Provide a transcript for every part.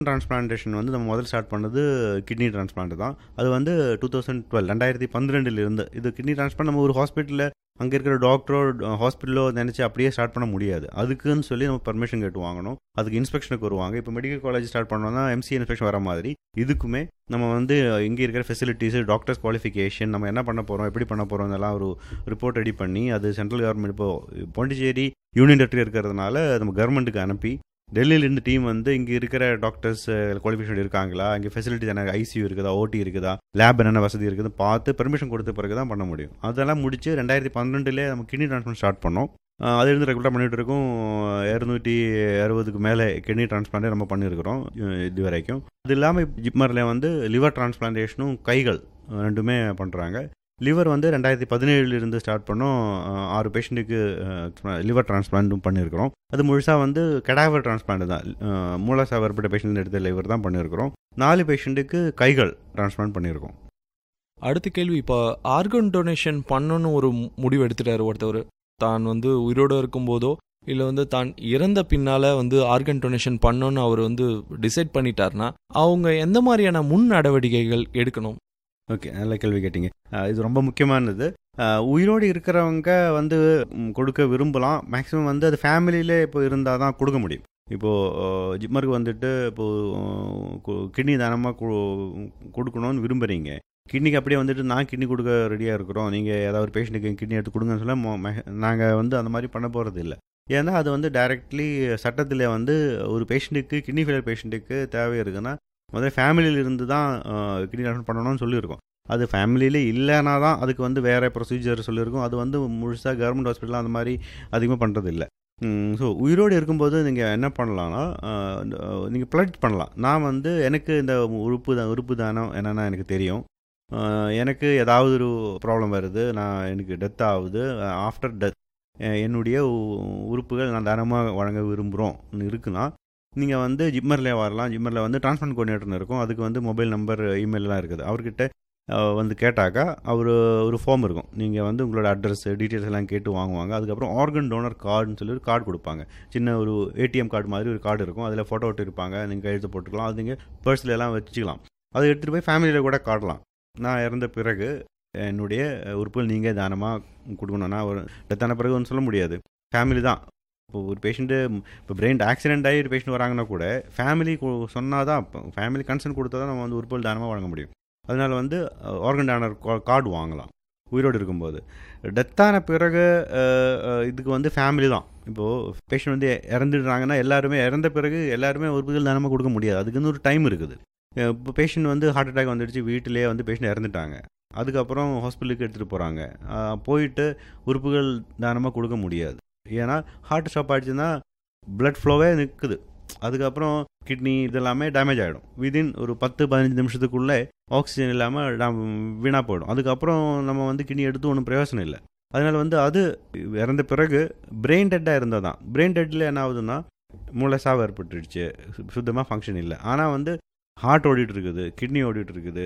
transplantation வந்து நம்ம முதல்ல ஸ்டார்ட் பண்ணது கிட்னி டிரான்ஸ்பிளான்ட் தான் அது வந்து டூ தௌசண்ட் டுவெல் ரெண்டாயிரத்தி பன்னிரெண்டுல இருந்து இது கிட்னி டிரான்ஸ்பிளான்ட் நம்ம ஒரு ஹாஸ்பிட்டலில் அங்கே இருக்கிற டாக்டரோ ஹாஸ்பிட்டலோ நினச்சி அப்படியே ஸ்டார்ட் பண்ண முடியாது அதுக்குன்னு சொல்லி நம்ம பர்மிஷன் கேட்டு வாங்கணும் அதுக்கு இன்ஸ்பெக்ஷனுக்கு வருவாங்க இப்போ மெடிக்கல் காலேஜ் ஸ்டார்ட் பண்ணோம்னா எம்சி இன்ஸ்பெக்ஷன் வர மாதிரி இதுக்குமே நம்ம வந்து இங்கே இருக்கிற ஃபெசிலிட்டிஸ் டாக்டர்ஸ் குவாலிஃபிகேஷன் நம்ம என்ன பண்ண போகிறோம் எப்படி பண்ண போகிறோம் இதெல்லாம் ஒரு ரிப்போர்ட் ரெடி பண்ணி அது சென்ட்ரல் கவர்மெண்ட் இப்போ பாண்டிச்சேரி யூனியன் டெரிட்டரி இருக்கிறதுனால நம்ம கவர்மெண்ட்டுக்கு அனுப்பி டெல்லியிலேருந்து டீம் வந்து இங்கே இருக்கிற டாக்டர்ஸ் குவாலிஃபிகேஷன் இருக்காங்களா இங்கே ஃபெசிலிட்டிஸ் என்ன ஐசியூ இருக்குதா ஓடி இருக்குதா லேப் என்னென்ன வசதி இருக்குது பார்த்து பெர்மிஷன் கொடுத்த பிறகு தான் பண்ண முடியும் அதெல்லாம் முடிச்சு ரெண்டாயிரத்தி பன்னெண்டுலேயே நம்ம கிட்னி டிரான்ஸ்பிளான்ட் ஸ்டார்ட் பண்ணோம் அஹ் அது இருந்து ரெகுலராக பண்ணிகிட்டு இருக்கோம் இரநூத்தி அறுபதுக்கு மேலே கிட்னி டிரான்ஸ்பிளான்டே நம்ம பண்ணியிருக்கிறோம் அஹ் இது வரைக்கும் அது இல்லாமல் ஜிப்மரில் வந்து லிவர் டிரான்ஸ்பிளான்டேஷனும் கைகள் அஹ் ரெண்டுமே பண்ணுறாங்க லிவர் வந்து ரெண்டாயிரத்தி பதினேழுலேருந்து ஸ்டார்ட் பண்ணோம் அஹ் ஆறு பேஷண்ட்டுக்கு லிவர் டிரான்ஸ்பிளான்ட்டும் பண்ணியிருக்கிறோம் அது முழுசாக வந்து கெடாவர் டிரான்ஸ்பிளான்ட் தான் அஹ் மூலசாவர்பட்ட பேஷண்ட் எடுத்த லிவர் தான் பண்ணியிருக்கிறோம் நாலு பேஷண்ட்டுக்கு கைகள் டிரான்ஸ்பிளான்ட் பண்ணியிருக்கோம் அடுத்த கேள்வி இப்போ ஆர்கன் டொனேஷன் பண்ணணும்னு ஒரு மு- முடிவு எடுத்துட்டாரு ஒருத்தவர் தான் வந்து உயிரோடு இருக்கும்போதோ இல்லை வந்து தான் இறந்த பின்னால் வந்து ஆர்கன் டொனேஷன் பண்ணணும்னு அவர் வந்து டிசைட் பண்ணிட்டாருன்னா அவங்க எந்த மாதிரியான முன் நடவடிக்கைகள் எடுக்கணும் ஓகே நல்ல கேள்வி கேட்டீங்க அஹ் இது ரொம்ப முக்கியமானது அஹ் உயிரோடு இருக்கிறவங்க வந்து ம், கொடுக்க விரும்பலாம் மேக்ஸிமம் வந்து அது ஃபேமிலியிலே இப்போ இருந்தால் தான் கொடுக்க முடியும் இப்போது ஜிம்மருக்கு வந்துட்டு இப்போது கிட்னி தானமாக கொடுக்கணும்னு விரும்புகிறீங்க கிட்னிக்கு அப்படியே வந்துட்டு நான் கிட்னி கொடுக்க ரெடியாக இருக்கிறோம் நீங்கள் ஏதாவது ஒரு பேஷண்ட்டுக்கு கிட்னி எடுத்து கொடுங்கன்னு சொல்ல நாங்கள் வந்து அந்த மாதிரி பண்ண போகிறது இல்லை ஏன்னா அது வந்து டைரக்ட்லி சட்டத்தில் வந்து ஒரு பேஷண்ட்டுக்கு கிட்னி ஃபெயிலியர் பேஷண்ட்டுக்கு தேவை இருக்குன்னா முதல்ல ஃபேமிலியில் இருந்து தான் கிட்னி ட்ரான்ஸ்ஃபர் பண்ணணும்னு சொல்லியிருக்கோம் அது ஃபேமிலியிலே இல்லைனா தான் அதுக்கு வந்து வேறு ப்ரொசீஜர் சொல்லியிருக்கோம் அது வந்து முழுசாக கவர்மெண்ட் ஹாஸ்பிட்டல் அந்த மாதிரி அதிகமாக பண்ணுறது இல்லை ஸோ உயிரோடு இருக்கும்போது நீங்கள் என்ன பண்ணலாம்னா நீங்கள் ப்ளட் பண்ணலாம் நான் வந்து எனக்கு இந்த உறுப்பு தான் உறுப்பு தானம் என்னென்னா எனக்கு தெரியும் அஹ் எனக்கு ஏதாவது ஒரு ப்ராப்ளம் வருது நான் எனக்கு டெத் ஆகுது ஆஃப்டர் டெத் என்னுடைய உ- உறுப்புகள் நான் தானமாக வழங்க விரும்புகிறோம் இருக்குன்னா நீங்கள் வந்து ஜிம்மரில் வரலாம் ஜிம்மரில் வந்து டிரான்ஸ்பிளான்ட் கோஆர்டினேட்டர்னு இருக்கும் அதுக்கு வந்து மொபைல் நம்பர் இமெயிலெலாம் இருக்குது அவர்கிட்ட அஹ், வந்து கேட்டாக்கா அவர் ஒரு ஃபார்ம் இருக்கும் நீங்கள் வந்து உங்களோட அட்ரஸ் டீட்டெயில்ஸ் எல்லாம் கேட்டு வாங்குவாங்க அதுக்கப்புறம் ஆர்கன் டோனர் கார்டுன்னு சொல்லி ஒரு கார்டு கொடுப்பாங்க சின்ன ஒரு ஏடிஎம் கார்டு மாதிரி ஒரு கார்டு இருக்கும் அதில் ஃபோட்டோ விட்டு இருப்பாங்க நீங்கள் கையெழுத்து போட்டுக்கலாம் அது நீங்கள் பர்ஸில் எல்லாம் வச்சுக்கலாம் அதை எடுத்துகிட்டு போய் ஃபேமிலியில் கூட காட்டலாம் நான் இறந்த பிறகு என்னுடைய உறுப்புகள் நீங்கள் தானமாக கொடுக்கணும்னா ஒரு டெத்தான பிறகு ஒன்றும் சொல்ல முடியாது ஃபேமிலி தான் இப்போ ஒரு பேஷண்ட்டு இப்போ பிரெயின் ஆக்சிடென்ட் ஆகி ஒரு பேஷண்ட் வராங்கன்னா கூட ஃபேமிலி சொன்னால் தான் ஃபேமிலி கன்சர்ன் கொடுத்தா தான் நம்ம வந்து உறுப்புகள் தானமாக வழங்க முடியும் அதனால் வந்து ஆர்கன் டானர் கார்டு வாங்கலாம் உயிரோடு இருக்கும்போது டெத்தான பிறகு அஹ், அஹ், இதுக்கு வந்து ஃபேமிலி தான் இப்போது பேஷண்ட் வந்து இறந்துடுறாங்கன்னா எல்லாருமே இறந்த பிறகு எல்லாருமே உறுப்புகள் தானமாக கொடுக்க முடியாது அதுக்குன்னு ஒரு டைம் இருக்குது அஹ், இப்போ பேஷண்ட் வந்து ஹார்ட் அட்டாக் வந்துடுச்சு வீட்டிலேயே வந்து பேஷண்ட் இறந்துட்டாங்க அதுக்கப்புறம் ஹாஸ்பிட்டலுக்கு எடுத்துகிட்டு போகிறாங்க போயிட்டு உறுப்புகள் தானமாக கொடுக்க முடியாது ஏன்னா ஹார்ட் ஸ்டாப் ஆயிடுச்சுன்னா blood ஃப்ளோவே நிற்குது அதுக்கப்புறம் கிட்னி இதெல்லாமே டேமேஜ் ஆகிடும் விதின் ஒரு பத்து பதினஞ்சு நிமிஷத்துக்குள்ளே ஆக்சிஜன் இல்லாமல் வீணாக போயிடும் அதுக்கப்புறம் நம்ம வந்து கிட்னி எடுத்து ஒன்றும் பிரயோசனம் இல்லை அதனால் வந்து அது இறந்த பிறகு பிரெயின் டெட்டாக இருந்தால் தான் பிரெயின் டெட்டில் என்ன ஆகுதுன்னா மூளை சாவு ஏற்பட்டுடுச்சு சுத்தமாக ஃபங்க்ஷன் இல்லை ஆனால் வந்து ஹார்ட் ஓடிட்டு இருக்குது கிட்னி ஓடிட்டு இருக்குது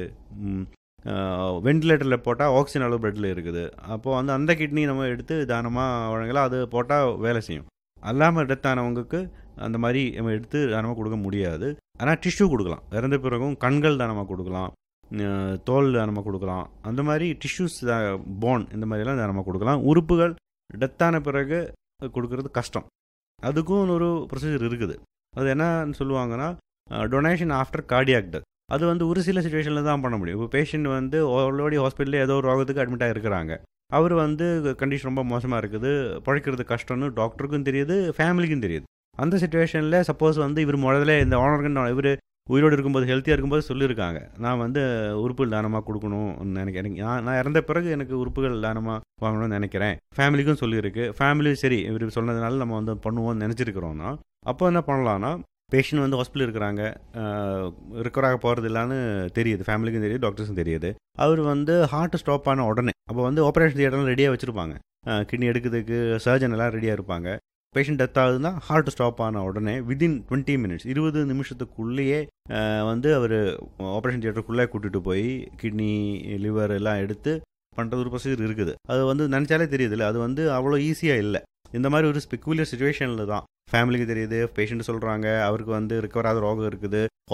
வெண்டிலேட்டரில் போட்டால் ஆக்சிஜன் அளவு பிளட்டில் இருக்குது அப்போது வந்து அந்த கிட்னி நம்ம எடுத்து தானமாக வழங்கலாம் அது போட்டால் வேலை செய்யும் அல்லாமல் டெத் ஆனவங்களுக்கு அந்த மாதிரி நம்ம எடுத்து தானமாக கொடுக்க முடியாது ஆனால் டிஷ்யூ கொடுக்கலாம் இறந்த பிறகும் கண்கள் தானமாக கொடுக்கலாம் அஹ் தோல் தானமாக கொடுக்கலாம் அந்த மாதிரி டிஷ்யூஸ் போன் இந்த மாதிரிலாம் தானமாக கொடுக்கலாம் உறுப்புகள் டெத்தான பிறகு கொடுக்கறது கஷ்டம் அதுக்கும் ஒரு ப்ரொசீஜர் இருக்குது அது என்னன்னு சொல்லுவாங்கன்னா டொனேஷன் ஆஃப்டர் கார்டியாக் டெத் அது வந்து ஒரு சில சுச்சுவேஷனில் தான் பண்ண முடியும் இப்போ பேஷண்ட் வந்து ஆல்ரெடி ஹாஸ்பிட்டலில் ஏதோ ஒரு ரோகத்துக்கு அட்மிட் ஆகிருக்கிறாங்க அவர் வந்து கண்டிஷன் ரொம்ப மோசமாக இருக்குது பழைக்கிறது கஷ்டம்னு டாக்டருக்கும் தெரியுது ஃபேமிலிக்கும் தெரியுது அந்த சுச்சுவேஷனில் சப்போஸ் வந்து இவர் முதல்ல இந்த ஆனர்கன் இவர் உயிரோடு இருக்கும்போது ஹெல்த்தியாக இருக்கும்போது சொல்லியிருக்காங்க நான் வந்து உறுப்புகள் தானமாக கொடுக்கணும்னு நினைக்கிறேன் எனக்கு நான் நான் இறந்த பிறகு எனக்கு உறுப்புகள் தானமாக வாங்கணும்னு நினைக்கிறேன் ஃபேமிலிக்கும் சொல்லியிருக்கு ஃபேமிலி சரி இவர் சொன்னதுனால நம்ம வந்து பண்ணுவோம்னு நினச்சிருக்கிறோன்னா அப்போ என்ன பண்ணலான்னா பேஷண்ட் வந்து ஹாஸ்பிட்டல் இருக்கிறாங்க ரிக்கவர் ஆக போகிறது இல்லைன்னு தெரியுது ஃபேமிலிக்கும் தெரியுது டாக்டர்ஸும் தெரியுது அவர் வந்து ஹார்ட் ஸ்டாப் ஆன உடனே அப்போ வந்து ஆப்ரேஷன் தியேட்டர்லாம் ரெடியாக வச்சுருப்பாங்க கிட்னி எடுக்கிறதுக்கு சர்ஜன் எல்லாம் ரெடியாக இருப்பாங்க பேஷண்ட் டெத் ஆகுதுன்னா ஹார்ட் ஸ்டாப் ஆன உடனே வித்தின் டுவெண்ட்டி மினிட்ஸ் இருபது நிமிஷத்துக்குள்ளேயே அஹ், வந்து அவர் ஆப்ரேஷன் தியேட்டருக்குள்ளே கூட்டிகிட்டு போய் கிட்னி லிவர் எல்லாம் எடுத்து பண்ணுறது ஒரு ப்ரொசீஜர் இருக்குது அது வந்து நினச்சாலே தெரியுதுல்ல அது வந்து அவ்வளோ ஈஸியாக இல்லை இந்த மாதிரி ஒரு ஸ்பெக்குலர் சுச்சுவேஷனில் தான் ஃபேமிலிக்கு தெரியுது பேஷண்ட் சொல்கிறாங்க அவருக்கு வந்து ரிக்கவர் ஆகிற ரோகம் இருக்குது